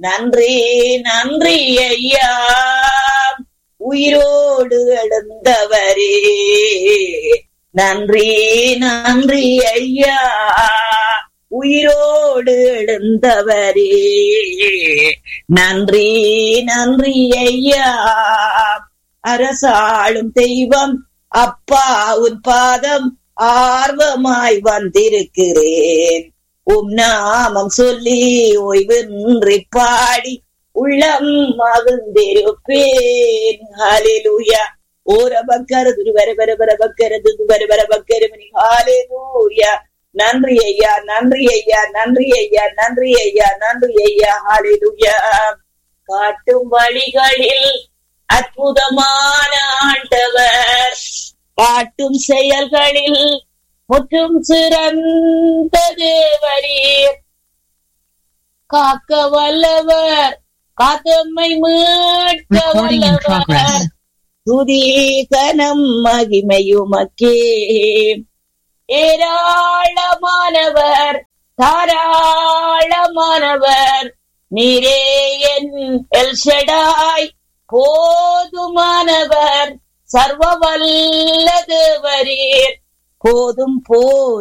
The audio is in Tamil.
நன்றி நன்றி ஐயா உயிரோடு எழுந்தவரே நன்றி நன்றி ஐயா உயிரோடு எழுந்தவரே நன்றி நன்றி ஐயா அரசாளும் தெய்வம் அப்பா உன் பாதம் ஆர்வமாய் வந்திருக்கிறேன் உம் நாமம் சொல்லி ஓய்வின்றி பாடி உள்ளம் மகிழ்ந்திருப்பேன் ஹalleluya ஓர பக்கரது வர வர வர பக்கரது வர வர பக்கரமணி ஹalleluya நன்றி ஐயா நன்றி ஐயா நன்றி ஐயா நன்றி ஐயா நன்றி ஐயா ஹalleluya காட்டும் வழிகளில் அற்புதமான ஆண்டவர் காட்டும் செயல்களில் முற்றும் சிறந்த தேவரீர் காக்க வல்லவர் காத்தம்மை மீட்க Recording in progress. வல்லவர் துதி கனம் மகிமையுமக்கே ஏராளமானவர் தாராளமானவர் நீரே என் எல்ஷடாய் போதுமானவர் சர்வ வல்ல தேவரீர் போதும் போதும்